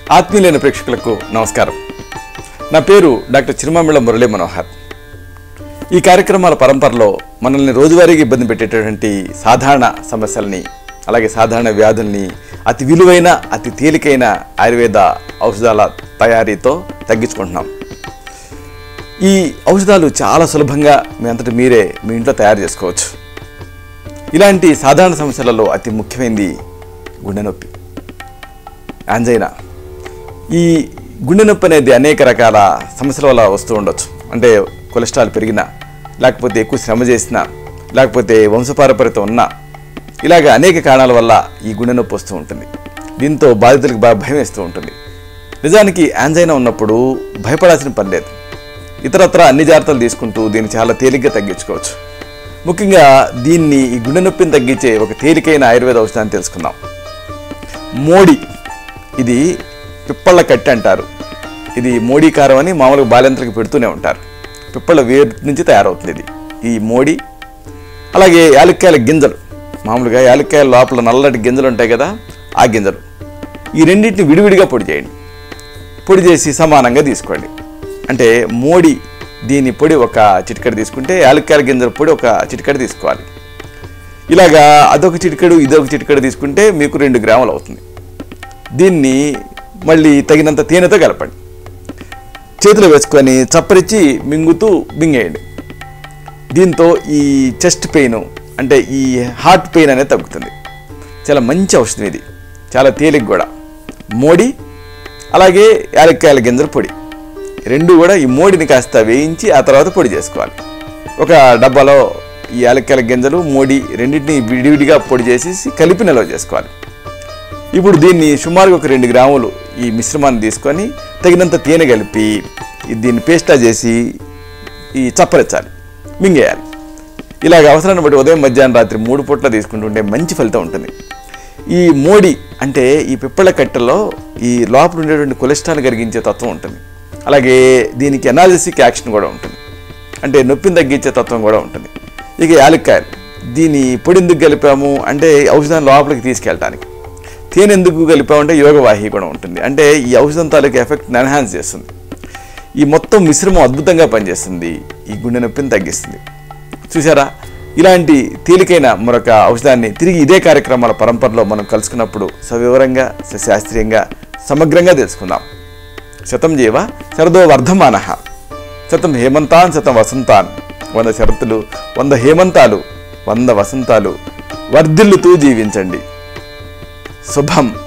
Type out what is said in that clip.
ఆత్మీయులైన ప్రేక్షకులకు నమస్కారం నా పేరు డాక్టర్ చిరుమామిళ్ళ మురళీ మనోహర్ ఈ కార్యక్రమాల పరంపరలో మనల్ని రోజువారీగా ఇబ్బంది పెట్టేటటువంటి సాధారణ సమస్యల్ని అలాగే సాధారణ వ్యాధుల్ని అతి విలువైన అతి తేలికైన ఆయుర్వేద ఔషధాల తయారీతో తగ్గించుకుంటున్నాం ఈ ఔషధాలు చాలా సులభంగా మీ అంతటి మీరే మీ ఇంట్లో తయారు చేసుకోవచ్చు ఇలాంటి సాధారణ సమస్యలలో అతి ముఖ్యమైనది గుండె నొప్పి యాంజైనా ఈ గుండె నొప్పి అనేది అనేక రకాల సమస్యల వల్ల వస్తూ ఉండొచ్చు అంటే కొలెస్ట్రాల్ పెరిగినా లేకపోతే ఎక్కువ శ్రమ చేసినా లేకపోతే వంశపారపర్యత ఉన్నా ఇలాగ అనేక కారణాల వల్ల ఈ గుండె నొప్పి వస్తూ ఉంటుంది దీంతో బాధితులకు బాగా భయం వేస్తూ ఉంటుంది నిజానికి యాంజైనా ఉన్నప్పుడు భయపడాల్సిన పని లేదు ఇతరత్ర అన్ని జాగ్రత్తలు తీసుకుంటూ దీన్ని చాలా తేలిగ్గా తగ్గించుకోవచ్చు ముఖ్యంగా దీన్ని ఈ గుండె నొప్పిని తగ్గించే ఒక తేలికైన ఆయుర్వేద ఔషధాన్ని తెలుసుకుందాం మోడి ఇది పిప్పళ్ళ కట్టె అంటారు ఇది మోడీ కారం అని మామూలుగా బాల్యంతలకు పెడుతూనే ఉంటారు పిప్పళ్ళ వేరు నుంచి తయారవుతుంది ఇది ఈ మోడి అలాగే యాలక్కాయల గింజలు మామూలుగా యాలక్కాయల లోపల నల్లటి గింజలు ఉంటాయి కదా ఆ గింజలు ఈ రెండింటిని విడివిడిగా పొడి చేయండి పొడి చేసి సమానంగా తీసుకోండి అంటే మోడి దీని పొడి ఒక చిటికెడు తీసుకుంటే యాలక్కాయల గింజల పొడి ఒక చిటికెడు తీసుకోవాలి ఇలాగా అదొక చిటికెడు ఇదొక చిటికెడు తీసుకుంటే మీకు రెండు గ్రాములు అవుతుంది దీన్ని మళ్ళీ తగినంత తేనెతో కలపండి చేతిలో వేసుకొని చప్పరిచ్చి మింగుతూ మింగేయండి దీంతో ఈ చెస్ట్ పెయిన్ అంటే ఈ హార్ట్ పెయిన్ అనేది తగ్గుతుంది చాలా మంచి ఔషధం ఇది చాలా తేలిక కూడా మోడి అలాగే యాలక్కాయల గింజల పొడి రెండు కూడా ఈ మోడిని కాస్త వేయించి ఆ తర్వాత పొడి చేసుకోవాలి ఒక డబ్బాలో ఈ యాలక్కాయల గింజలు మోడి రెండింటిని విడివిడిగా పొడి చేసేసి కలిపి నిల్వ చేసుకోవాలి ఇప్పుడు దీన్ని సుమారుగా ఒక రెండు గ్రాములు ఈ మిశ్రమాన్ని తీసుకొని తగినంత తేనె కలిపి ఈ దీన్ని పేస్టా చేసి ఈ చప్పరించాలి మింగేయాలి ఇలాగ అవసరాన్ని బట్టి ఉదయం మధ్యాహ్నం రాత్రి మూడు పూట్ల తీసుకుంటుంటే మంచి ఫలితం ఉంటుంది ఈ మోడి అంటే ఈ పిప్పళ్ళ కట్టెలో ఈ లోపల ఉండేటువంటి కొలెస్ట్రాల్ కరిగించే తత్వం ఉంటుంది అలాగే దీనికి ఎనాలిసిక్ యాక్షన్ కూడా ఉంటుంది అంటే నొప్పిని తగ్గించే తత్వం కూడా ఉంటుంది ఇక యాలక్కాయలు దీని పొడి ఎందుకు కలిపాము అంటే ఔషధాన్ని లోపలికి తీసుకెళ్ళటానికి తేనె ఎందుకు కలిపామంటే యోగవాహి కూడా ఉంటుంది అంటే ఈ ఔషధం తాలూకు ఎఫెక్ట్ని ఎన్హాన్స్ చేస్తుంది ఈ మొత్తం మిశ్రమం అద్భుతంగా పనిచేస్తుంది ఈ గుండె నొప్పిని తగ్గిస్తుంది చూసారా ఇలాంటి తేలికైన మరొక ఔషధాన్ని తిరిగి ఇదే కార్యక్రమాల పరంపరలో మనం కలుసుకున్నప్పుడు సవివరంగా సశాస్త్రీయంగా సమగ్రంగా తెలుసుకుందాం శతం జీవ శరదో వర్ధమాన శతం హేమంతాన్ శతం వసంతాన్ వంద శరతులు వంద హేమంతాలు వంద వసంతాలు వర్ధిల్లుతూ జీవించండి శుభం